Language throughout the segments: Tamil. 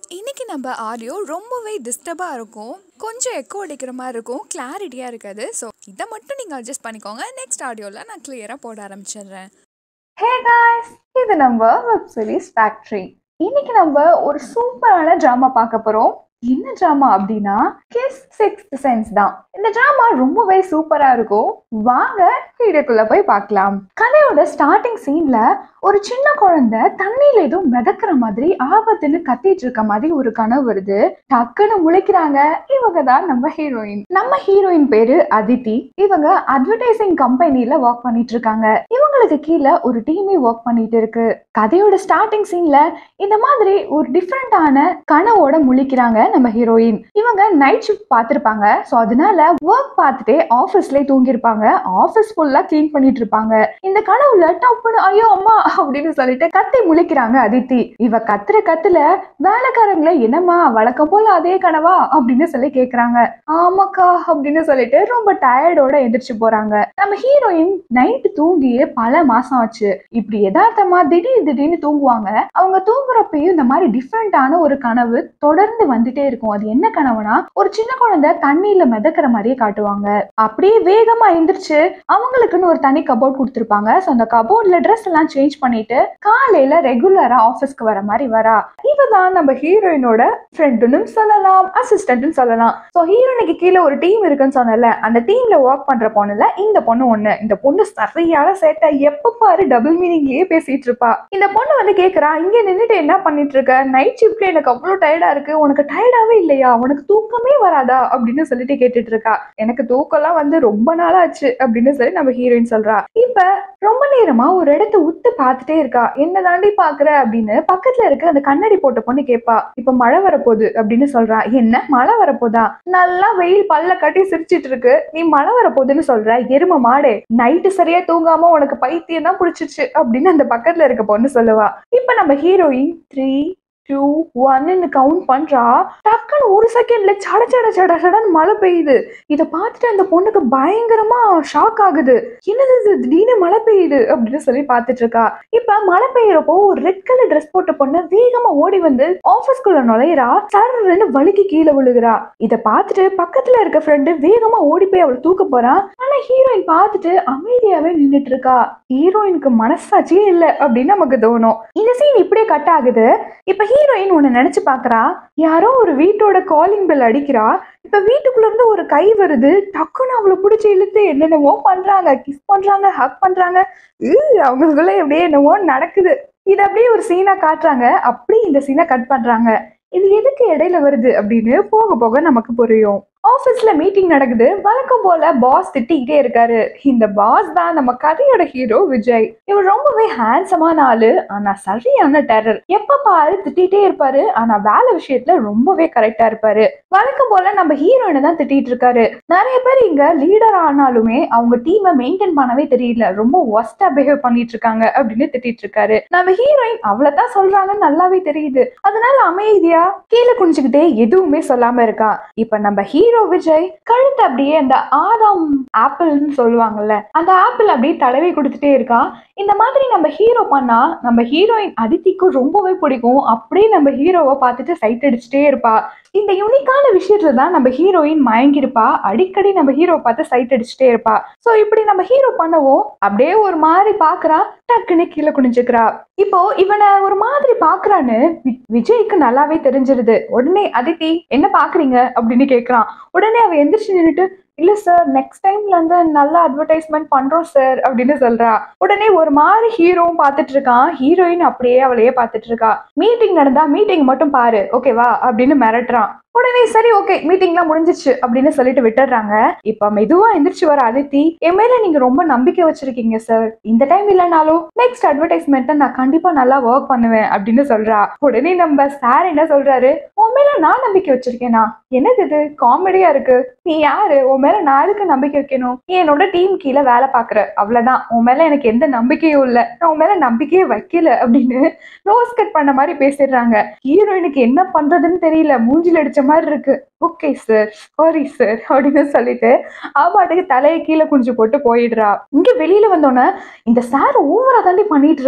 இன்னைக்கு நம்ம ஆடியோ ரொம்பவே டிஸ்டர்பாக இருக்கும் கொஞ்சம் எக்கோ அடிக்கிற மாதிரி இருக்கும் கிளாரிட்டியாக இருக்காது ஸோ இதை மட்டும் நீங்கள் அட்ஜஸ்ட் பண்ணிக்கோங்க நெக்ஸ்ட் ஆடியோவில் நான் கிளியராக போட ஆரம்பிச்சிடுறேன் ஹே காய்ஸ் இது நம்ம வெப் சீரிஸ் ஃபேக்ட்ரி இன்னைக்கு நம்ம ஒரு சூப்பரான ட்ராமா பார்க்க போறோம் என்ன ட்ராமா அப்படின்னா கிஸ் சிக்ஸ்த் சென்ஸ் தான் இந்த ட்ராமா ரொம்பவே சூப்பரா இருக்கும் வாங்க வீடியோக்குள்ள போய் பார்க்கலாம் கதையோட ஸ்டார்டிங் சீன்ல ஒரு சின்ன குழந்தை தண்ணியில ஏதோ மிதக்கிற மாதிரி ஆபத்துன்னு கத்திட்டு இருக்க மாதிரி ஒரு கனவு வருது டக்குன்னு முழிக்கிறாங்க இவங்க தான் நம்ம ஹீரோயின் நம்ம ஹீரோயின் பேரு அதித்தி இவங்க அட்வர்டைசிங் கம்பெனில ஒர்க் பண்ணிட்டு இருக்காங்க இவங்களுக்கு கீழே ஒரு டீமே ஒர்க் பண்ணிட்டு இருக்கு கதையோட ஸ்டார்டிங் சீன்ல இந்த மாதிரி ஒரு டிஃப்ரெண்டான கனவோட முழிக்கிறாங்க நம்ம ஹீரோயின் இவங்க நைட் ஷிஃப்ட் பார்த்திருப்பாங்க ஸோ அதனால ஒர்க் பார்த்துட்டே ஆஃபீஸ்லேயே தூங்கியிருப்பாங்க ஆஃபீஸ் ஃபுல்லா க்ளீன் பண்ணிட்டு இருப்பாங்க இந்த கனவுல டப்புன்னு ஐயோ அம்மா அப்படின்னு சொல்லிட்டு கத்தி முழிக்கிறாங்க அதித்தி இவ கத்துற கத்துல வேலைக்காரங்களை என்னம்மா வழக்கம் போல அதே கனவா அப்படின்னு சொல்லி கேக்குறாங்க ஆமாக்கா அப்படின்னு சொல்லிட்டு ரொம்ப டயர்டோட எந்திரிச்சு போறாங்க நம்ம ஹீரோயின் நைட்டு தூங்கியே பல மாசம் ஆச்சு இப்படி யதார்த்தமா திடீர் திடீர்னு தூங்குவாங்க அவங்க தூங்குறப்பயும் இந்த மாதிரி டிஃப்ரெண்டான ஒரு கனவு தொடர்ந்து வந்துட்டே இருக்கும் அது என்ன கனவுனா ஒரு சின்ன குழந்தை தண்ணியில மிதக்கிற மாதிரியே காட்டுவாங்க அப்படியே வேகமா எந்திரிச்சு அவங்களுக்குன்னு ஒரு தனி கபோர்ட் கொடுத்துருப்பாங்க ஸோ அந்த கபோர்ட்ல ட்ரெஸ் எல்லாம் சேஞ்ச் பண்ணிட்டு காலையில ரெகுலரா ஆஃபீஸ்க்கு வர மாதிரி வரா இவ தான் நம்ம ஹீரோயினோட ஃப்ரெண்டுன்னு சொல்லலாம் அசிஸ்டன்ட்னு சொல்லலாம் ஸோ ஹீரோயினுக்கு கீழே ஒரு டீம் இருக்குன்னு சொன்னல அந்த டீம்ல ஒர்க் பண்ற பொண்ணுல இந்த பொண்ணு ஒண்ணு இந்த பொண்ணு சரியான சேட்டை எப்ப பாரு டபுள் மீனிங்லயே பேசிட்டு இருப்பா இந்த பொண்ணு வந்து கேக்குறா இங்க நின்னுட்டு என்ன பண்ணிட்டு இருக்க நைட் ஷிஃப்ட்ல எனக்கு அவ்வளவு டயர்டா இருக்கு உனக்கு டயர்டாவே இல்லையா உனக்கு தூக்கமே வராதா அப்படின்னு சொல்லிட்டு கேட்டுட்டு இருக்கா எனக்கு தூக்கம்லாம் வந்து ரொம்ப நாள் ஆச்சு அப்படின்னு சொல்லி நம்ம ஹீரோயின் சொல்றா இப்ப ரொம்ப நேரமா ஒரு இடத்த உத்து பார்த்துட்டே இருக்கா என்ன தாண்டி பாக்குற அப்படின்னு பக்கத்துல இருக்க அந்த கண்ணாடி போட்ட பொண்ணு கேட்பா இப்ப மழை வரப்போகுது அப்படின்னு சொல்றா என்ன மழை வரப்போதா நல்லா வெயில் பல்ல கட்டி சிரிச்சிட்டு இருக்கு நீ மழை வரப்போகுதுன்னு சொல்ற எரும மாடே நைட்டு சரியா தூங்காம உனக்கு பைத்தியம் தான் பிடிச்சிச்சு அப்படின்னு அந்த பக்கத்துல இருக்க பொண்ணு சொல்லுவா இப்ப நம்ம ஹீரோயின் த்ரீ டூ ஒன்னு கவுண்ட் பண்றா டக்குன்னு ஒரு செகண்ட்ல சட சட சட சடன்னு மழை பெய்யுது இதை பார்த்துட்டு அந்த பொண்ணுக்கு பயங்கரமா ஷாக் ஆகுது என்னது இது திடீர்னு மழை பெய்யுது அப்படின்னு சொல்லி பார்த்துட்டு இருக்கா இப்ப மழை பெய்யறப்போ ஒரு ரெட் கலர் ட்ரெஸ் போட்ட பொண்ணு வேகமா ஓடி வந்து ஆபீஸ்க்குள்ள நுழையிறா சரன்னு வலிக்கு கீழே விழுகிறா இதை பார்த்துட்டு பக்கத்துல இருக்க ஃப்ரெண்டு வேகமா ஓடி போய் அவளை தூக்க போறா ஆனா ஹீரோயின் பார்த்துட்டு அமைதியாவே நின்னுட்டு இருக்கா ஹீரோயினுக்கு மனசாட்சியே இல்லை அப்படின்னு நமக்கு தோணும் இந்த சீன் இப்படியே கட் ஆகுது இப்ப ஹீரோயின் ஒன்னு நினைச்சு பாக்குறா யாரோ ஒரு வீட்டோட காலிங் பெல் அடிக்கிறா இப்ப வீட்டுக்குள்ள இருந்து ஒரு கை வருது டக்குன்னு அவளை பிடிச்சி இழுத்து என்னென்னவோ பண்றாங்க கிஸ் பண்றாங்க ஹக் பண்றாங்க உ, அவங்களுக்குள்ள எப்படியே என்னவோ நடக்குது இது அப்படியே ஒரு சீனா காட்டுறாங்க அப்படி இந்த சீனை கட் பண்றாங்க இது எதுக்கு இடையில வருது அப்படின்னு போக போக நமக்கு புரியும் ஆஃபீஸ்ல மீட்டிங் நடக்குது வழக்கம் போல பாஸ் திட்டிக்கிட்டே இருக்காரு இந்த பாஸ் தான் நம்ம கதையோட ஹீரோ விஜய் இவர் ரொம்பவே ஹேண்ட்ஸமான ஆளு ஆனா சரியான டெரர் எப்ப பாரு திட்டிகிட்டே இருப்பாரு ஆனா வேலை விஷயத்துல ரொம்பவே கரெக்டா இருப்பாரு வழக்கம் போல நம்ம ஹீரோயினை தான் திட்டிட்டு இருக்காரு நிறைய பேர் இங்க லீடர் ஆனாலுமே அவங்க டீமை மெயின்டைன் பண்ணவே தெரியல ரொம்ப ஒஸ்டா பிஹேவ் பண்ணிட்டு இருக்காங்க அப்படின்னு திட்டிட்டு இருக்காரு நம்ம ஹீரோயின் அவ்வளவுதான் சொல்றாங்கன்னு நல்லாவே தெரியுது அதனால அமைதியா கீழே குனிஞ்சுக்கிட்டே எதுவுமே சொல்லாம இருக்கா இப்ப நம்ம ஹீரோ விஜய் கழுத்து அப்படியே அந்த ஆதாம் ஆப்பிள்னு சொல்லுவாங்கல்ல அந்த ஆப்பிள் அப்படியே தடவி கொடுத்துட்டே இருக்கான் இந்த மாதிரி நம்ம ஹீரோ பண்ணா நம்ம ஹீரோயின் அதித்திக்கும் ரொம்பவே பிடிக்கும் அப்படியே நம்ம ஹீரோவை பார்த்துட்டு சைட் அடிச்சுட்டே இருப்பா இந்த யூனிக்கான விஷயத்துல தான் நம்ம ஹீரோயின் மயங்கிருப்பா அடிக்கடி நம்ம ஹீரோ பார்த்து சைட் அடிச்சுட்டே இருப்பா சோ இப்படி நம்ம ஹீரோ பண்ணவும் அப்படியே ஒரு மாதிரி பாக்குறா டக்குன்னு கீழே குனிஞ்சுக்கிறா இப்போ இவனை ஒரு மாதிரி பாக்குறான்னு வி- விஜய்க்கு நல்லாவே தெரிஞ்சிருது உடனே அதித்தி என்ன பாக்குறீங்க அப்படின்னு கேக்குறான் உடனே அவ எந்திரிச்சு நின்னுட்டு இல்ல சார் நெக்ஸ்ட் டைம்ல இருந்து நல்ல அட்வர்டைஸ்மெண்ட் பண்றோம் சார் அப்படின்னு சொல்றா உடனே ஒரு மாதிரி ஹீரோவும் பார்த்துட்டு இருக்கான் ஹீரோயின் அப்படியே அவளையே பார்த்துட்டு இருக்கா மீட்டிங் நடந்தா மீட்டிங் மட்டும் பாரு ஓகேவா அப்படின்னு மிரட்டுறான் உடனே சரி ஓகே மீட்டிங்லாம் முடிஞ்சிச்சு அப்படின்னு சொல்லிட்டு விட்டுடுறாங்க இப்ப மெதுவா எந்திரிச்சு வர அதித்தி என் மேல நீங்க ரொம்ப நம்பிக்கை வச்சிருக்கீங்க சார் இந்த டைம் இல்லைனாலும் நெக்ஸ்ட் அட்வர்டைஸ்மெண்ட்டை நான் கண்டிப்பா நல்லா ஒர்க் பண்ணுவேன் அப்படின்னு சொல்றா உடனே நம்ம சார் என்ன சொல்றாரு உன் மேல நான் நம்பிக்கை வச்சிருக்கேனா என்னது இது காமெடியா இருக்கு நீ யாரு உன் மேல நான் எதுக்கு நம்பிக்கை வைக்கணும் நீ என்னோட டீம் கீழே வேலை பாக்குற அவ்வளவுதான் உன் மேல எனக்கு எந்த நம்பிக்கையும் இல்ல நான் உன் மேல நம்பிக்கையே வைக்கல அப்படின்னு ரோஸ் கட் பண்ண மாதிரி பேசிடுறாங்க ஹீரோயினுக்கு என்ன பண்றதுன்னு தெரியல மூஞ்சில அடிச்ச மாதிரி இருக்கு ஓகே சார் சாரி சார் அப்படின்னு சொல்லிட்டு அவ பாட்டுக்கு தலையை கீழே குனிஞ்சு போட்டு போயிடுறா இங்க வெளியில வந்தோன்னே இந்த சார் ஓவரா தாண்டி பண்ணிட்டு இருக்கான்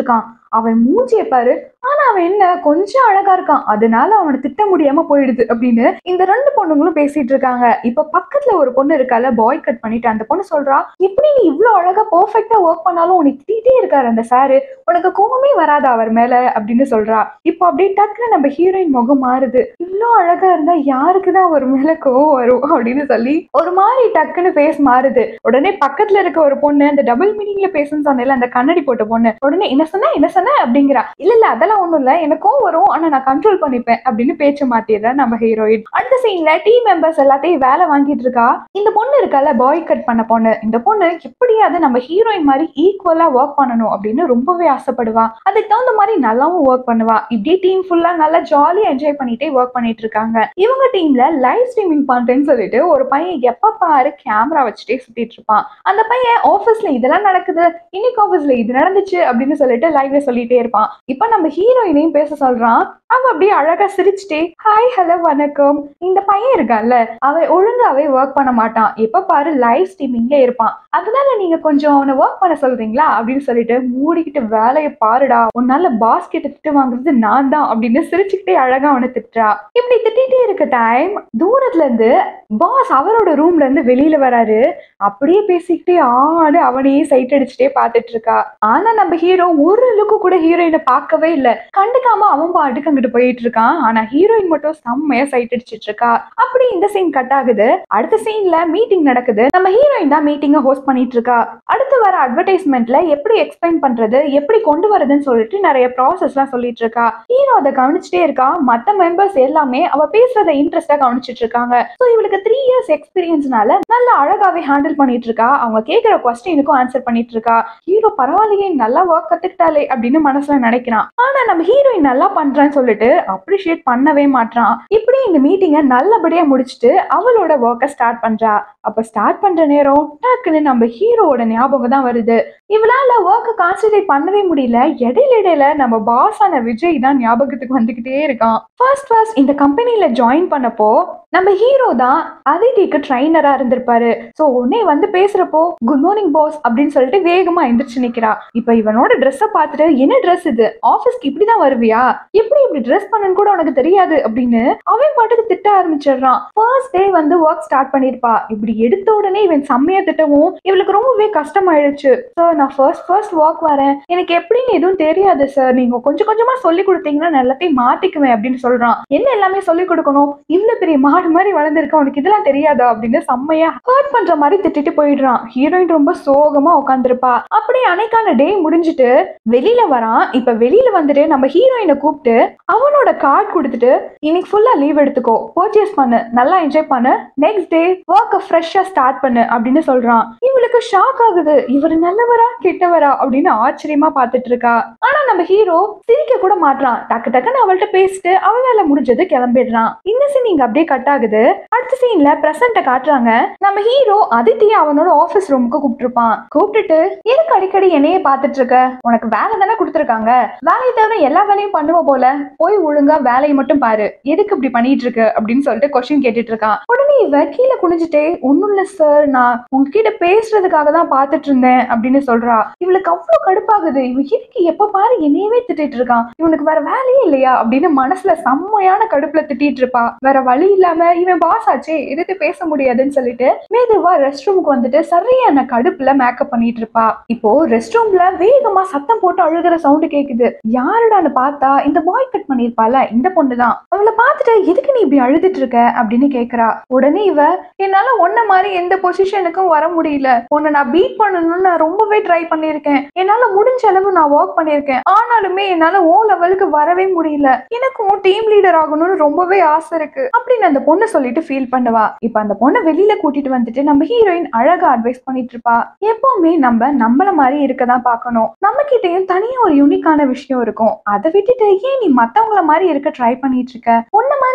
அவன் மூஞ்சிய பாரு ஆனா அவன் என்ன கொஞ்சம் அழகா இருக்கான் அதனால அவனை திட்ட முடியாம போயிடுது அப்படின்னு இந்த ரெண்டு பொண்ணுங்களும் பேசிட்டு இருக்காங்க இப்ப பக்கத்துல ஒரு பொண்ணு இருக்கால பாய் கட் பண்ணிட்டு அந்த பொண்ணு சொல்றா எப்படி நீ இவ்ளோ அழகா பெர்ஃபெக்ட்டா ஒர்க் பண்ணாலும் உனக்கு திட்டிகிட்டே இருக்காரு அந்த சாரு உனக்கு கோவமே வராதா அவர் மேல அப்படின்னு சொல்றா இப்போ அப்படியே டக்குன்னு நம்ம ஹீரோயின் முகம் மாறுது இவ்ளோ அழகா இருந்தா யாருக்கு தான் அவர் மேல கோவம் வரும் அப்படின்னு சொல்லி ஒரு மாதிரி டக்குன்னு ஃபேஸ் மாறுது உடனே பக்கத்துல இருக்க ஒரு பொண்ணு அந்த டபுள் மீனிங்ல பேசுன்னு சொன்னேன்ல அந்த கண்ணாடி போட்ட பொண்ணு உடனே என்ன சொன்ன என்ன சொன்ன அப்படிங்கிறா இல்ல இல்ல அதெல்லாம் ஒண்ணும் இல்ல எனக்கும் வரும் ஆனா நான் கண்ட்ரோல் பண்ணிப்பேன் அப்படின்னு பேச்சு மாத்திடுறா நம்ம ஹீரோயின் அடுத்த சீன்ல டீம் மெம்பர்ஸ் எல்லாத்தையும் வேலை வாங்கிட்டு இருக்கா இந்த பொண்ணு இருக்கால பாய் கட் பண்ண பொண்ணு இந்த பொண்ணு எப்படியாவது நம்ம ஹீரோயின் மாதிரி ஈக்குவலா ஒர்க் பண்ணணும் அப்படின்னு ரொம்பவே ஆசைப்படுவா அதுக்கு தகுந்த மாதிரி நல்லாவும் ஒர்க் பண்ணுவா இப்படியே டீம் ஃபுல்லா நல்லா ஜாலியா என்ஜாய் பண்ணிட்டே ஒர்க் பண்ணிட்டு இருக்காங்க இவங்க டீம்ல லைவ் ஸ்ட்ரீமிங் பண்றேன்னு சொல்லிட்டு ஒரு பையன் எப்ப பாரு கேமரா வச்சுட்டே சுத்திட்டு இருப்பான் அந்த பையன் ஆஃபீஸ்ல இதெல்லாம் நடக்குது இன்னைக்கு ஆஃபீஸ்ல இது நடந்துச்சு அப்படின்னு சொல்லிட்டு லைவ்ல சொல்லிட்டே இருப்பான் இப்ப நம்ம ஹீரோயினையும் பேச சொல்றான் அவன் அப்படியே அழகா சிரிச்சுட்டே ஹாய் ஹலோ வணக்கம் இந்த பையன் இருக்கான்ல அவன் ஒழுங்காவே ஒர்க் பண்ண மாட்டான் எப்ப பாரு லைவ் ஸ்ட்ரீமிங்ல இருப்பான் அதனால நீங்க கொஞ்சம் அவனை ஒர்க் பண்ண சொல்றீங்களா அப்படின்னு சொல்லிட்டு மூடிக்கிட்டு வேலையை பாருடா உன்னால பாஸ் கிட்ட திட்டு வாங்குறது நான் தான் அப்படின்னு சிரிச்சுக்கிட்டே அழகா அவனை திட்டுறா இப்படி திட்டிகிட்டே இருக்க டைம் தூரத்துல இருந்து பாஸ் அவரோட ரூம்ல இருந்து வெளியில வராரு அப்படியே பேசிக்கிட்டே ஆடு அவனையே சைட் அடிச்சுட்டே பார்த்துட்டு இருக்கா ஆனா நம்ம ஹீரோ ஒரு லுக்கு கூட ஹீரோயினை பார்க்கவே இல்ல கண்டுக்காம அவன் பாட்டுக்கு அங்கிட்டு போயிட்டு இருக்கான் ஆனா ஹீரோயின் மட்டும் செம்மையா சைட் அடிச்சிட்டு இருக்கா அப்படி இந்த சீன் கட் ஆகுது அடுத்த சீன்ல மீட்டிங் நடக்குது நம்ம ஹீரோயின் தான் மீட்டிங்கை ஹோஸ்ட் பண்ணிட்டு இருக்கா அடுத்து வர அட்வர்டைஸ்மெண்ட்ல எப்படி எக்ஸ்பிளைன் பண்றது எப்படி கொண்டு வரதுன்னு சொல்லிட்டு நிறைய ப்ராசஸ் எல்லாம் சொல்லிட்டு இருக்கா ஹீரோ அதை கவனிச்சுட்டே இருக்கா மத்த மெம்பர்ஸ் எல்லாமே அவ பேசுறத இன்ட்ரெஸ்டா கவனிச்சிட்டு இருக்காங்க ஸோ இவளுக்கு த்ரீ இயர்ஸ் எக்ஸ்பீரியன்ஸ்னால நல்லா அழகாவே ஹேண்டில் பண்ணிட்டு இருக்கா அவங்க கேட்கிற கொஸ்டினுக்கும் ஆன்சர் பண்ணிட்டு இருக்கா ஹீரோ பரவாயில்லையே நல்லா ஒர்க் கத்துக்கிட்டாலே அப்படின்னு மனசுல நினைக்கிறான் ஆனா நம்ம ஹீரோயின் நல்லா பண்றான்னு சொல்லிட்டு அப்ரிஷியேட் பண்ணவே மாட்றான் இப்படி இந்த மீட்டிங்கை நல்லபடியா முடிச்சுட்டு அவளோட ஒர்க்கை ஸ்டார்ட் பண்றா அப்ப ஸ்டார்ட் பண்ற நேரம் டக்குன்னு நம்ம ஹீரோவோட ஞாபகம் தான் வருது இவளால ஒர்க்கை கான்சென்ட்ரேட் பண்ணவே முடியல இடையில இடையில நம்ம பாஸ் ஆன விஜய் தான் ஞாபகத்துக்கு வந்துகிட்டே இருக்கான் ஃபர்ஸ்ட் ஃபர்ஸ்ட் இந்த கம்பெனில ஜாயின் பண்ணப்போ நம்ம ஹீரோ தான் அதிதிக்கு ட்ரைனரா இருந்திருப்பாரு ஸோ உடனே வந்து பேசுறப்போ குட் மார்னிங் பாஸ் அப்படின்னு சொல்லிட்டு வேகமா எந்திரிச்சு நிக்கிறா இப்ப இவனோட ட்ரெஸ்ஸை பார்த்துட்டு என்ன ட்ரெஸ் இது ஆஃபீஸ்க்கு இப்படிதான் வருவியா எப்படி இப்படி ட்ரெஸ் பண்ணன்னு கூட உனக்கு தெரியாது அப்படின்னு அவன் பாட்டுக்கு திட்ட ஆரம்பிச்சிடுறான் ஃபர்ஸ்ட் டே வந்து ஒர்க் ஸ்டார்ட் பண்ணிருப்பா இப்படி எடுத்த உடனே இவன் செம்மையா திட்டவும் இவளுக்கு ரொம்பவே கஷ்டமாயிடுச்சு சார் நான் ஃபர்ஸ்ட் ஃபர்ஸ்ட் ஒர்க் வரேன் எனக்கு எப்படின்னு எதுவும் தெரியாது சார் நீங்க கொஞ்சம் கொஞ்சமா சொல்லி கொடுத்தீங்கன்னா நான் எல்லாத்தையும் மாத்திக்குவேன் அப்படின்னு சொல்றான் என்ன எல்லாமே சொல்லி கொடுக்கணும் இவ்வளவு பெரிய மாடு மாதிரி வளர்ந்துருக்க உனக்கு இதெல்லாம் தெரியாதா அப்படின்னு செம்மையா ஹர்ட் பண்ற மாதிரி திட்டிட்டு போயிடுறான் ஹீரோயின் ரொம்ப சோகமா உட்காந்துருப்பா அப்படியே அன்னைக்கான டே முடிஞ்சிட்டு வெளியில வரான் இப்ப வெளியில வந்துட்டு நம்ம ஹீரோயினை கூப்பிட்டு அவனோட கார்டு கொடுத்துட்டு இன்னைக்கு ஃபுல்லா லீவ் எடுத்துக்கோ பர்ச்சேஸ் பண்ணு நல்லா என்ஜாய் பண்ணு நெக்ஸ்ட் டே ஒர்க்கை ஃப்ரெஷ்ஷா ஸ்டார்ட் பண்ணு அப்படின்னு சொல்றான் இவளுக்கு ஷாக் ஆகுது இவர் நல்லவரா கெட்டவரா அப்படின்னு ஆச்சரியமா பார்த்துட்டு இருக்கா ஆனா நம்ம ஹீரோ சிரிக்க கூட மாட்றான் டக்கு டக்குன்னு அவள்கிட்ட பேசிட்டு அவ வேலை முடிஞ்சது கிளம்பிடுறான் இந்த சீன் இங்க அப்படியே கட் ஆகுது அடுத்த சீன்ல பிரசன்ட காட்டுறாங்க நம்ம ஹீரோ அதித்திய அவனோட ஆபீஸ் ரூமுக்கு கூப்பிட்டுருப்பான் கூப்பிட்டுட்டு எதுக்கு அடிக்கடி என்னையே பார்த்துட்டு இருக்க உனக்கு வேலை தானே கொடுத்துருக்காங்க வேலையை தவிர எல்லா வேலையும் பண்ணுவ போல போய் ஒழுங்கா வேலையை மட்டும் பாரு எதுக்கு இப்படி பண்ணிட்டு இருக்கு அப்படின்னு சொல்லிட்டு கொஸ்டின் கேட்டுட்டு இருக்கான் உடனே இவ கீழே குனிஞ்சுட்டே ஒன்னும் இல்ல சார் நான் உங்ககிட்ட பேசுறதுக்காக தான் பார்த்துட்டு இருந்தேன் அப்படின்னு சொல்றா இவளுக்கு அவ்வளவு கடுப்பாகுது இவ எதுக்கு எப்ப பாரு என்னையவே திட்டிட்டு இருக்கான் இவனுக்கு வேற வேலையே இல்லையா அப்படின்னு மனசுல செம்மையான கடுப்புல திட்டிட்டு இருப்பா வேற வழி இல்லாம இவன் பாஸ் ஆச்சே எதிர்த்து பேச முடியாதுன்னு சொல்லிட்டு மெதுவா ரெஸ்ட் ரூமுக்கு வந்துட்டு சரியான கடுப்புல மேக்கப் பண்ணிட்டு இருப்பா இப்போ ரெஸ்ட் ரூம்ல வேகமா சத்தம் போட்டு அழுகிற சவுண்டு கேக்குது யாருடான்னு பார்த்தா இந்த பாய் கட் பண்ணிருப்பால இந்த பொண்ணு தான் அவளை பார்த்துட்டு எதுக்கு நீ இப்படி அழுதுட்டு இருக்க அப்படின்னு கேக்குறா உடனே இவ என்னால ஒன்ன மாதிரி எந்த பொசிஷனுக்கும் வர முடியல உன்னை நான் பீட் பண்ணணும்னு நான் ரொம்பவே ட்ரை பண்ணியிருக்கேன் என்னால முடிஞ்ச அளவு நான் ஒர்க் பண்ணியிருக்கேன் ஆனாலுமே என்னால ஓ லெவலுக்கு வரவே முடியல எனக்கும் டீம் லீடர் ஆகணும்னு ரொம்பவே ஆசை இருக்கு அப்படின்னு அந்த பொண்ணு சொல்லிட்டு ஃபீல் பண்ணுவா இப்ப அந்த பொண்ணை வெளியில கூட்டிட்டு வந்துட்டு நம்ம ஹீரோயின் அழகா அட்வைஸ் பண்ணிட்டு இருப்பா எப்பவுமே நம்ம நம்மள மாதிரி இருக்க தான் பார்க்கணும் நம்ம கிட்டயும் தனியா ஒரு யூனிக்கான விஷயம் இருக்கும் அதை விட்டுட்டு ஏன் நீ மத்தவங்கள மாதிரி இருக்க ட்ரை பண்ணிட்டு இருக்க உன்ன மாதிரி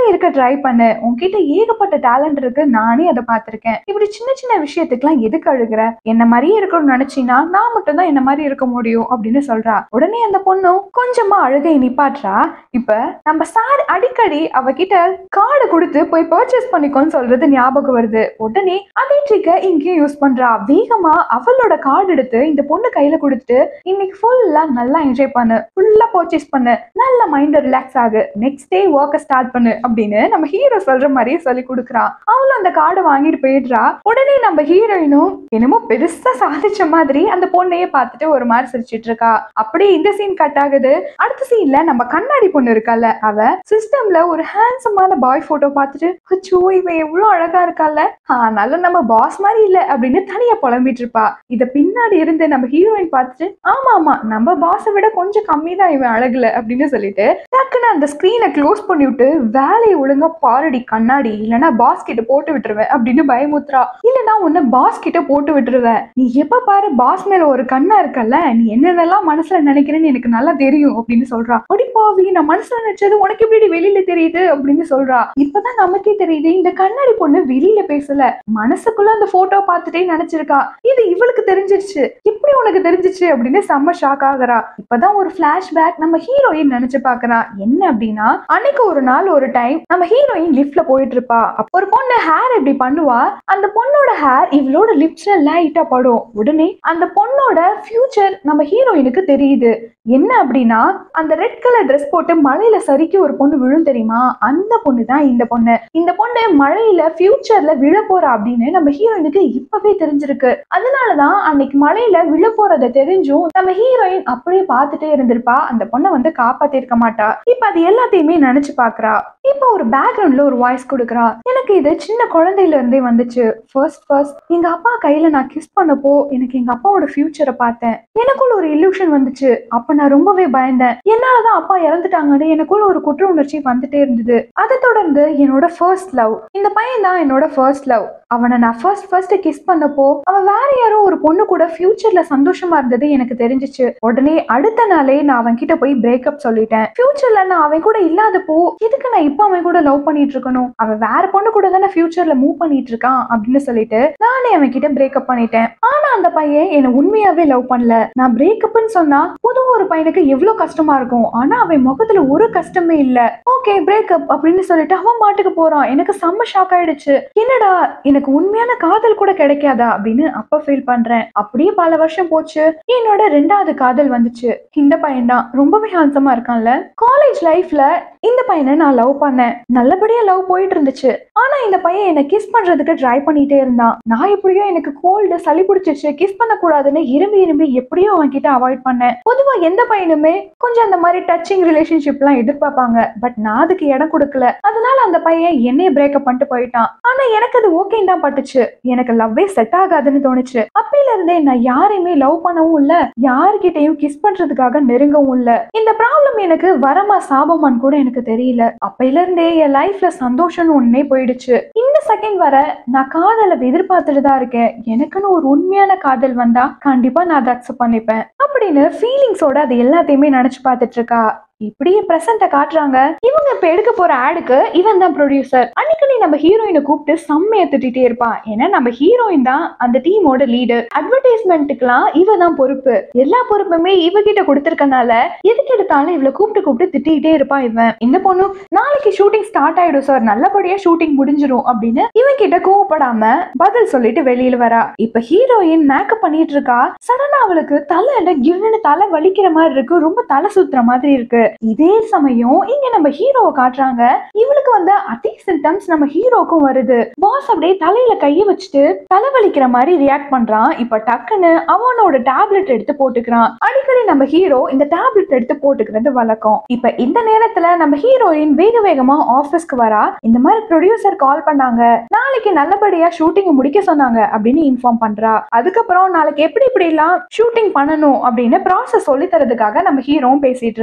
மாதிரி இருக்க ட்ரை பண்ணு உன்கிட்ட ஏகப்பட்ட டேலண்ட் இருக்கு நானே அதை பார்த்திருக்கேன் இப்படி சின்ன சின்ன விஷயத்துக்குலாம் எதுக்கு அழுகுற என்ன மாதிரியே இருக்கணும்னு நினைச்சீனா நான் மட்டும் தான் என்ன மாதிரி இருக்க முடியும் அப்படின்னு சொல்றா உடனே அந்த பொண்ணும் கொஞ்சமா அழுகை நிப்பாட்றா இப்ப நம்ம சார் அடிக்கடி அவகிட்ட கார்டு கொடுத்து போய் பர்ச்சேஸ் பண்ணிக்கோன்னு சொல்றது ஞாபகம் வருது உடனே அதே ட்ரிக்க இங்கேயும் யூஸ் பண்றா வேகமா அவளோட கார்டு எடுத்து இந்த பொண்ணு கையில கொடுத்துட்டு இன்னைக்கு ஃபுல்லா நல்லா என்ஜாய் பண்ணு ஃபுல்லா பர்ச்சேஸ் பண்ணு நல்ல மைண்ட் ரிலாக்ஸ் ஆகு நெக்ஸ்ட் டே ஒர்க்கை ஸ்டார்ட் பண்ணு அப்படின்னு நம்ம ஹீரோ சொல்ற மாதிரியே சொல்லி கொடுக்குறா அவளும் அந்த கார்டை வாங்கிட்டு போயிடுறா உடனே நம்ம ஹீரோயினும் என்னமோ பெருசா சாதிச்ச மாதிரி அந்த பொண்ணையே பார்த்துட்டு ஒரு மாதிரி சிரிச்சிட்டு இருக்கா அப்படியே இந்த சீன் கட் ஆகுது அடுத்த சீன்ல நம்ம கண்ணாடி பொண்ணு இருக்கால அவ சிஸ்டம்ல ஒரு ஹேண்ட்ஸமான பாய் போட்டோ பார்த்துட்டு அச்சோ இவன் எவ்வளவு அழகா இருக்கால ஆனாலும் நம்ம பாஸ் மாதிரி இல்ல அப்படின்னு தனியா புலம்பிட்டு இருப்பா இத பின்னாடி இருந்து நம்ம ஹீரோயின் பார்த்துட்டு ஆமா ஆமா நம்ம பாஸை விட கொஞ்சம் கம்மி தான் இவன் அழகுல அப்படின்னு சொல்லிட்டு டக்குன்னு அந்த ஸ்கிரீனை க்ளோஸ் பண்ணி விட்டு வேலையை ஒழுங்கா பாருடி கண்ணாடி இல்லைன்னா பாஸ் கிட்ட போட்டு விட்டுருவேன் அப்படின்னு பயமுத்துறா இல்லைன்னா உன்னை பாஸ் கிட்ட போட்டு விட்டுருவேன் நீ எப்ப பாரு பாஸ் மேல ஒரு கண்ணா இருக்கல்ல நீ என்னென்னலாம் மனசுல நினைக்கிறேன்னு எனக்கு நல்லா தெரியும் அப்படின்னு சொல்றா அடி பாவி நான் மனசுல நினைச்சது உனக்கு எப்படி வெளியில தெரியுது அப்படின்னு சொல்றா இப்பதான் நமக்கே தெரியுது இந்த கண்ணாடி பொண்ணு வெளியில பேசல மனசுக்குள்ள அந்த போட்டோ பார்த்துட்டே நினைச்சிருக்கா இது இவளுக்கு தெரிஞ்சிருச்சு எப்படி உனக்கு தெரிஞ்சிச்சு அப்படின்னு செம்ம ஷாக் ஆகுறா இப்பதான் ஒரு பிளாஷ்பேக் நம்ம ஹீரோயின் நினைச்சு பாக்குறா என்ன அப்படின்னா அன்னைக்கு ஒரு நாள் ஒரு டைம் நம்ம ஹீரோயின் லிஃப்ட்ல போயிட்டு இருப்பா அப்ப ஒரு பொண்ணு ஹேர் இப்படி பண்ணுவா அந்த பொண்ணோட ஹேர் இவளோட லிப்ஸ்ல லைட்டா படும் உடனே அந்த பொண்ணோட ஃபியூச்சர் நம்ம ஹீரோயினுக்கு தெரியுது என்ன அப்படின்னா அந்த ரெட் கலர் ட்ரெஸ் போட்டு மழையில சறுக்கி ஒரு பொண்ணு விழும் தெரியுமா அந்த பொண்ணு தான் இந்த பொண்ணு இந்த பொண்ணு மழையில ஃபியூச்சர்ல விழ போறா அப்படின்னு நம்ம ஹீரோயினுக்கு இப்பவே தெரிஞ்சிருக்கு அதனாலதான் அன்னைக்கு மழையில விழ போறத தெரிஞ்சும் நம்ம ஹீரோயின் அப்படியே பார்த்துட்டே இருந்திருப்பா அந்த பொண்ணை வந்து காப்பாத்திருக்க மாட்டா இப்ப அது எல்லாத்தையுமே நினைச்சு பாக்குறா இப்ப ஒரு பேக்ரவுண்ட்ல ஒரு வாய்ஸ் கொடுக்குறா எனக்கு இது சின்ன குழந்தையில இருந்தே வந்துச்சு ஃபர்ஸ்ட் ஃபர்ஸ்ட் எங்க அப்பா கையில நான் கிஸ் பண்ணப்போ எனக்கு எங்க அப்பாவோட ஃபியூச்சரை பார்த்தேன் எனக்குள்ள ஒரு illusion வந்துச்சு அப்ப நான் ரொம்பவே பயந்தேன் என்னாலதான் அப்பா இறந்துட்டாங்கன்னு எனக்குள்ள ஒரு குற்ற உணர்ச்சி வந்துட்டே இருந்தது அதை தொடர்ந்து என்னோட ஃபர்ஸ்ட் லவ் இந்த பையன் தான் என்னோட ஃபர்ஸ்ட் லவ் அவனை நான் ஃபர்ஸ்ட் ஃபர்ஸ்ட் கிஸ் பண்ணப்போ அவன் வேற யாரோ ஒரு பொண்ணு கூட ஃபியூச்சர்ல சந்தோஷமா இருந்தது எனக்கு தெரிஞ்சுச்சு உடனே அடுத்த நாளே நான் அவன் கிட்ட போய் பிரேக்கப் சொல்லிட்டேன் ஃபியூச்சர்ல நான் அவன் கூட இல்லாதப்போ எதுக்கு நான் இப்போ அவன் கூட லவ் பண்ணிட்டு இருக்கணும் அவன் வேற பொண்ணு கூட தானே ஃபியூச்சர்ல மூவ் பண்ணிட்டு இருக்கான் அப்படின்னு சொல்லிட்டு நானே அவன் கிட்ட பிரேக்கப் பண்ணிட்டேன் ஆனா அந்த பையன் என்னை உண்மையாவே லவ் பண்ணல நான் பிரேக்கப்னு சொன்னா புது ஒரு பையனுக்கு எவ்வளவு கஷ்டமா இருக்கும் ஆனா அவன் முகத்துல ஒரு கஷ்டமே இல்ல ஓகே பிரேக்கப் அப்படின்னு சொல்லிட்டு அவன் பாட்டுக்கு போறான் எனக்கு செம்ம ஷாக் ஆயிடுச்சு என்னடா எனக்கு உண்மையான காதல் கூட கிடைக்காதா அப்படின்னு அப்ப ஃபீல் பண்றேன் அப்படியே பல வருஷம் போச்சு என்னோட ரெண்டாவது காதல் வந்துச்சு இந்த பையன் தான் ரொம்பவே ஹான்சமா இருக்கான்ல காலேஜ் லைஃப்ல இந்த பையனை நான் லவ் பண்ணேன் நல்லபடியா லவ் போயிட்டு இருந்துச்சு ஆனா இந்த பையன் என்ன கிஸ் பண்றதுக்கு ட்ரை பண்ணிட்டே இருந்தான் நான் எப்படியோ எனக்கு கோல்டு சளி பிடிச்சிச்சு கிஸ் பண்ணக்கூடாதுன்னு இரும்பி இரும்பி எப்படியோ அவன் கிட்ட அவாய்ட் பண்ணேன் பொதுவா எந்த பையனுமே கொஞ்சம் அந்த மாதிரி டச்சிங் ரிலேஷன்ஷிப்லாம் எதிர்பார்ப்பாங்க பட் நான் அதுக்கு இடம் கொடுக்கல அதனால அந்த பையன் என்னைய பிரேக்கப் பண்ணிட்டு போயிட்டான் ஆனா எனக்கு அது ஓகே தான் பட்டுச்சு எனக்கு லவ்வே செட் ஆகாதுன்னு தோணுச்சு அப்பையில இருந்தே நான் யாரையுமே லவ் பண்ணவும் இல்ல யார்கிட்டயும் கிஸ் பண்றதுக்காக நெருங்கவும் இல்ல இந்த ப்ராப்ளம் எனக்கு வரமா சாபமான்னு கூட எனக்கு தெரியல அப்பையில இருந்தே என் லைஃப்ல சந்தோஷம்னு ஒன்னே போயிடுச்சு இந்த செகண்ட் வர நான் காதலை எதிர்பார்த்துட்டு தான் இருக்கேன் எனக்குன்னு ஒரு உண்மையான காதல் வந்தா கண்டிப்பா நான் அதை அக்செப்ட் பண்ணிப்பேன் அப்படின்னு ஃபீலிங்ஸோட அது எல்லாத்தையுமே நினைச்சு பார்த்துட்டு இருக்கா இப்படியே பிரசன்ட காட்டுறாங்க இவங்க இப்ப எடுக்க போற ஆடுக்கு இவன் தான் ப்ரொடியூசர் அன்னைக்கு நம்ம ஹீரோயினை கூப்பிட்டு செம்மைய திட்டிட்டே இருப்பான் ஏன்னா நம்ம ஹீரோயின் தான் அந்த டீமோட லீடர் அட்வர்டைஸ்மெண்ட்டுக்கெல்லாம் இவ தான் பொறுப்பு எல்லா பொறுப்புமே இவகிட்ட கொடுத்துருக்கனால எதுக்கு எடுத்தாலும் இவளை கூப்பிட்டு கூப்பிட்டு திட்டிகிட்டே இருப்பான் இவன் இந்த பொண்ணு நாளைக்கு ஷூட்டிங் ஸ்டார்ட் ஆயிடும் சார் நல்லபடியா ஷூட்டிங் முடிஞ்சிரும் அப்படின்னு இவன் கிட்ட கோவப்படாம பதில் சொல்லிட்டு வெளியில வரா இப்ப ஹீரோயின் மேக்கப் பண்ணிட்டு இருக்கா சடனா அவளுக்கு தலை என்ன கிவ்னு தலை வலிக்கிற மாதிரி இருக்கு ரொம்ப தலை சுத்துற மாதிரி இருக்கு இதே சமயம் இங்க நம்ம ஹீரோவை காட்டுறாங்க இவளுக்கு வந்து அதே சிம்டம்ஸ் நம்ம ஹீரோக்கும் வருது பாஸ் அப்படியே தலையில கைய வச்சுட்டு தலைவலிக்கிற மாதிரி ரியாக்ட் பண்றான் இப்ப டக்குன்னு அவனோட டேப்லெட் எடுத்து போட்டுக்கிறான் அடிக்கடி நம்ம ஹீரோ இந்த டேப்லெட் எடுத்து போட்டுக்கிறது வழக்கம் இப்ப இந்த நேரத்துல நம்ம ஹீரோயின் வேக வேகமா ஆபீஸ்க்கு வரா இந்த மாதிரி ப்ரொடியூசர் கால் பண்ணாங்க நாளைக்கு நல்லபடியா ஷூட்டிங் முடிக்க சொன்னாங்க அப்படின்னு இன்ஃபார்ம் பண்றா அதுக்கப்புறம் நாளைக்கு எப்படி இப்படி எல்லாம் ஷூட்டிங் பண்ணணும் அப்படின்னு ப்ராசஸ் சொல்லி தரதுக்காக நம்ம ஹீரோவும் பேசிட்டு இருக்கான் இப்ப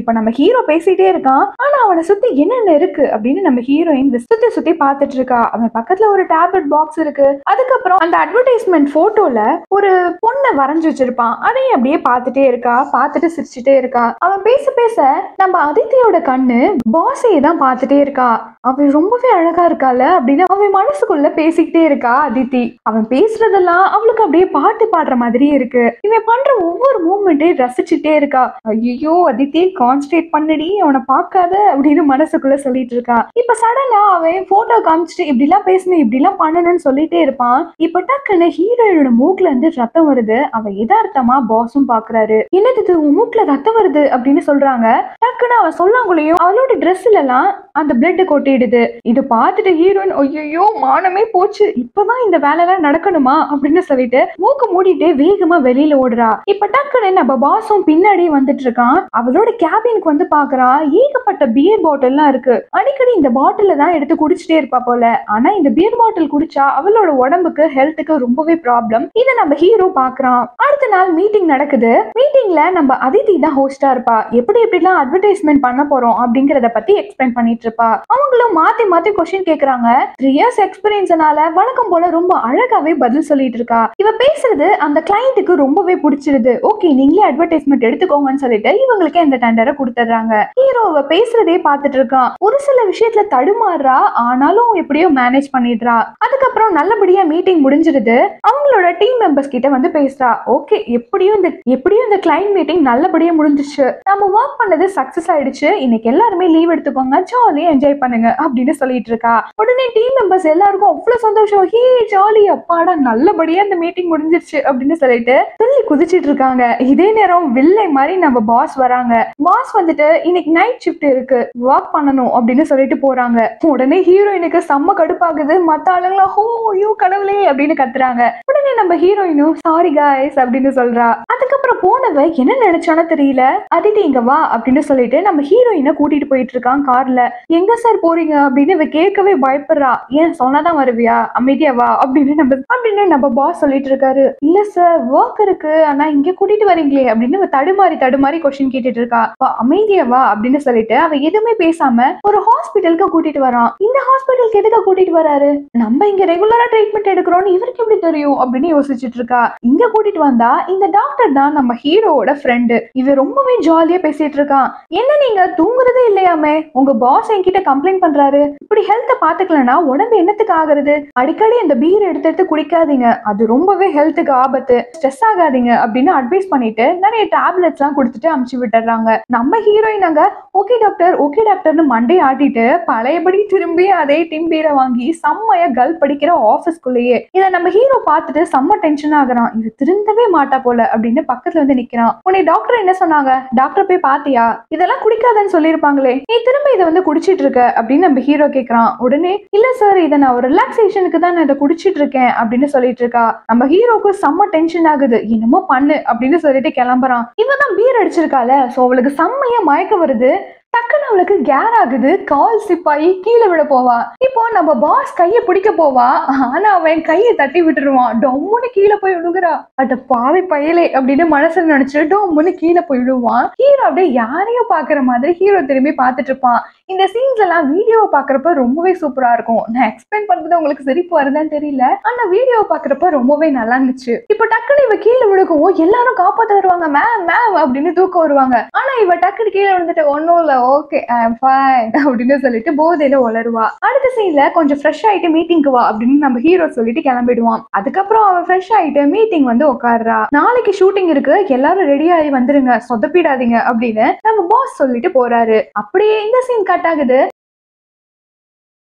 இப்ப நம்ம ஹீரோ பேசிட்டே இருக்கான் ஆனா அவனை சுத்தி என்னென்ன இருக்கு அப்படின்னு நம்ம ஹீரோயின் சுத்தி சுத்தி பார்த்துட்டு இருக்கா அவன் பக்கத்துல ஒரு டேப்லெட் பாக்ஸ் இருக்கு அதுக்கப்புறம் அந்த அட்வர்டைஸ்மெண்ட் போட்டோல ஒரு பொண்ணை வரைஞ்சு வச்சிருப்பான் அதையும் அப்படியே பார்த்துட்டே இருக்கா பார்த்துட்டு சிரிச்சுட்டே இருக்கா அவன் பேச பேச நம்ம அதித்தியோட கண்ணு பாஸையே தான் பார்த்துட்டே இருக்கா அவன் ரொம்பவே அழகா இருக்கால அப்படின்னு அவன் மனசுக்குள்ள பேசிக்கிட்டே இருக்கா அதித்தி அவன் பேசுறதெல்லாம் அவளுக்கு அப்படியே பாட்டு பாடுற மாதிரியே இருக்கு இவன் பண்ற ஒவ்வொரு மூமெண்ட்டையும் ரசிச்சுட்டே இருக்கா ஐயோ அதித்தி கான்சன்ட்ரேட் பண்ணடி அவனை பார்க்காத அப்படின்னு மனசுக்குள்ள சொல்லிட்டு இருக்கா இப்ப சடனா அவன் போட்டோ காமிச்சிட்டு இப்படி எல்லாம் பேசணும் இப்படி எல்லாம் பண்ணணும்னு சொல்லிட்டே இருப்பான் இப்ப டக்குன்னு ஹீரோயினோட மூக்குல இருந்து ரத்தம் வருது அவன் யதார்த்தமா பாஸும் பாக்குறாரு என்னது இது உன் மூக்குல ரத்தம் வருது அப்படின்னு சொல்றாங்க டக்குன்னு அவன் சொல்லாங்குள்ளேயும் அவளோட ட்ரெஸ்ல எல்லாம் அந்த பிளட் கொட்டிடுது இது பார்த்துட்டு ஹீரோயின் ஐயோ மானமே போச்சு இப்பதான் இந்த வேலைலாம் நடக்கணுமா அப்படின்னு சொல்லிட்டு மூக்கு மூடிட்டு வேகமா வெளியில ஓடுறா இப்ப டக்குன்னு நம்ம பாஸும் பின்னாடி வந்துட்டு இருக்கான் அவளோட கேபினுக்கு வந்து பாக்குறா ஏகப்பட்ட பியர் பாட்டில்லாம் இருக்கு அடிக்கடி இந்த பாட்டில தான் எடுத்து குடிச்சிட்டே இருப்பா போல ஆனா இந்த பியர் பாட்டில் குடிச்சா அவளோட உடம்புக்கு ஹெல்த்துக்கு ரொம்பவே ப்ராப்ளம் இதை நம்ம ஹீரோ பாக்குறான் அடுத்த நாள் மீட்டிங் நடக்குது மீட்டிங்ல நம்ம அதிதி தான் ஹோஸ்டா இருப்பா எப்படி எப்படிலாம் அட்வர்டைஸ்மெண்ட் பண்ண போறோம் அப்படிங்கறத பத்தி எக்ஸ்பிளைன் பண்ணிட்டு இருப்பா அவங்களும் மாத்தி மாத்தி கொஸ்டின் கேக்குறாங்க த்ரீ இயர்ஸ் எக்ஸ்பீரியன்ஸ்னால வழக்கம் போல ரொம்ப அழகாவே பதில் சொல்லிட்டு இருக்கா இவ பேசுறது அந்த கிளைண்ட்டுக்கு ரொம்பவே பிடிச்சிருது ஓகே நீங்களே அட்வர்டைஸ்மெண்ட் எடுத்துக்கோங்கன்னு சொல்லிட்டு இவங்களுக்கு இந்த டெண்டரை கொடுத்துட்றாங்க ஹீரோ அவ பேசுறதே பார்த்துட்டு இருக்கான் ஒரு சில விஷயத்துல தடுமாறுறா ஆனாலும் எப்படியோ மேனேஜ் பண்ணிடுறா அதுக்கப்புறம் நல்லபடியா மீட்டிங் முடிஞ்சிருது அவங்களோட டீம் மெம்பர்ஸ் கிட்ட வந்து பேசுறா ஓகே எப்படியும் இந்த எப்படியும் இந்த கிளைண்ட் மீட்டிங் நல்லபடியா முடிஞ்சிச்சு நம்ம ஒர்க் பண்ணது சக்சஸ் ஆயிடுச்சு இன்னைக்கு எல்லாருமே லீவ் எடுத்துக்கோங்க ஜாலியா என்ஜாய் பண்ணுங்க அப்படின்னு சொல்லிட்டு இருக்கா உடனே டீம் மெம்பர்ஸ் எல்லாருக்கும் அவ்வளவு சந்தோஷம் ஹே ஜாலி அப்பாடா நல்லபடியா இந்த மீட்டிங் முடிஞ்சிருச்சு அப்படின்னு சொல்லிட்டு துள்ளி குதிச்சிட்டு இருக்காங்க இதே நேரம் வில்லை மாதிரி நம்ம பாஸ் வராங்க பாஸ் வந்துட்டு இன்னைக்கு நைட் ஷிஃப்ட் இருக்கு ஒர்க் பண்ணணும் அப்படின்னு சொல்லிட்டு போறாங்க உடனே ஹீரோயினுக்கு செம்ம கடுப்பாகுது மத்த ஆளுங்களா ஹோ ஐயோ கடவுளே அப்படின்னு கத்துறாங்க உடனே நம்ம ஹீரோயினும் சாரி காய்ஸ் அப்படின்னு சொல்றா அதுக்கப்புறம் போனவ என்ன நினைச்சானோ தெரியல அதிதி இங்க வா அப்படின்னு சொல்லிட்டு நம்ம ஹீரோயினை கூட்டிட்டு போயிட்டு இருக்கான் கார்ல எங்க சார் போறீங்க அப்படின்னு இவ கேட்கவே பயப்படுறா ஏன் சொன்னாதான் வருவியா அமைதியா வா அப்படின்னு நம்ம அப்படின்னு நம்ம பாஸ் சொல்லிட்டு இருக்காரு இல்ல சார் ஒர்க் இருக்கு ஆனா இங்க கூட்டிட்டு வரீங்களே அப்படின்னு இவ தடுமாறி தடுமாறி கொஸ்டின் கேட்டுட்டு இருக்கா "வா, அமைதியா வா அப்படின்னு சொல்லிட்டு அவ எதுவுமே பேசாம ஒரு ஹாஸ்பிட்டலுக்கு கூட்டிட்டு வரான் இந்த ஹாஸ்பிட்டலுக்கு எதுக்கு கூட்டிட்டு வராரு நம்ம இங்க ரெகுலரா ட்ரீட்மெண்ட் எடுக்கிறோம்னு இவருக்கு எப்படி தெரியும் அப்படின்னு யோசிச்சுட்டு இருக்கா இங்க கூட்டிட்டு வந்தா இந்த டாக்டர் தான் நம்ம ஹீரோவோட ஃப்ரெண்டு இவன் ரொம்பவே ஜாலியா பேசிட்டு இருக்கான் என்ன நீங்க தூங்குறதே இல்லையாமே உங்க பாஸ் என்கிட்ட கம்ப்ளைண்ட் பண்றாரு இப்படி ஹெல்த்த பாத்துக்கலனா உடம்பு என்னத்துக்கு ஆகுறது அடிக்கடி இந்த பீர் எடுத்து எடுத்து குடிக்காதீங்க அது ரொம்பவே ஹெல்த்துக்கு ஆபத்து ஸ்ட்ரெஸ் ஆகாதீங்க அப்படின்னு அட்வைஸ் பண்ணிட்டு நிறைய டேப்லெட்ஸ் எல்லாம் கொடுத்துட்டு அமுச்சு விட்டுறாங்க நம்ம ஹீரோயின் அங்க ஓகே டாக்டர் ஓகே டாக்டர்னு மண்டை ஆட்டிட்டு பழையபடி திரும்பி அதே டிம் பீரை வாங்கி செம்மைய கல் படிக்கிற ஆபீஸ்க்குள்ளேயே இதை நம்ம ஹீரோ பார்த்துட்டு செம்ம டென்ஷன் ஆகுறான் இது திருந்தவே மாட்டா போல அப்படின்னு பக்கத்துல வந்து நிக்கிறான் உன்னை டாக்டர் என்ன சொன்னாங்க டாக்டர் போய் பாத்தியா இதெல்லாம் குடிக்காதன்னு சொல்லியிருப்பாங்களே நீ திரும்ப இதை வந்து குடிச்சிட்டு இருக்க அப்படின்னு நம்ம ஹீரோ கேக்குறான் உடனே இல்ல சார் இதை நான் ஒரு ரிலாக்ஸேஷனுக்கு தான் நான் இதை குடிச்சிட்டு இருக்கேன் அப்படின்னு சொல்லிட்டு இருக்கா நம்ம ஹீரோக்கு செம்ம டென்ஷன் ஆகுது என்னமோ பண்ணு அப்படின்னு சொல்லிட்டு கிளம்புறான் இவன் தான் பீர் அடிச்சிருக்கால சோ அவளுக்கு செம்மையா மயக்க வருது டக்குன்னு அவளுக்கு கேர் ஆகுது கால் சிப்பாயி கீழே விட போவா இப்போ நம்ம பாஸ் கைய பிடிக்க போவா ஆனா அவன் கையை தட்டி விட்டுருவான் டொம்முன்னு கீழே போய் விழுகுறா அட பாவி பயலே அப்படின்னு மனசுல நினைச்சிட்டு டொம்முன்னு கீழே போய் விழுவான் ஹீரோ அப்படியே யாரையோ பாக்குற மாதிரி ஹீரோ திரும்பி பார்த்துட்டு இருப்பான் இந்த சீன்ஸ் எல்லாம் வீடியோவை பாக்குறப்ப ரொம்பவே சூப்பரா இருக்கும் நான் எக்ஸ்பிளைன் பண்றது உங்களுக்கு சிரிப்பு வருதான்னு தெரியல ஆனா வீடியோவை பாக்குறப்ப ரொம்பவே நல்லா இருந்துச்சு இப்போ டக்குன்னு இவ கீழே விழுகவும் எல்லாரும் காப்பாத்த வருவாங்க மேம் மேம் அப்படின்னு தூக்க வருவாங்க ஆனா இவ டக்குனு கீழே விழுந்துட்டு ஒன்னும் இல்ல ஓகே ஃபைன் அப்படின்னு சொல்லிட்டு போதையில உளருவா அடுத்த சீன்ல கொஞ்சம் ஃப்ரெஷ் ஆயிட்டு மீட்டிங்க்கு வா அப்படின்னு நம்ம ஹீரோ சொல்லிட்டு கிளம்பிடுவான் அதுக்கப்புறம் அவன் ஃப்ரெஷ் ஆயிட்டு மீட்டிங் வந்து உட்காடுறா நாளைக்கு ஷூட்டிங் இருக்கு எல்லாரும் ரெடி ஆகி வந்துருங்க சொதப்பிடாதீங்க அப்படின்னு நம்ம பாஸ் சொல்லிட்டு போறாரு அப்படியே இந்த சீன் கட் ஆகுது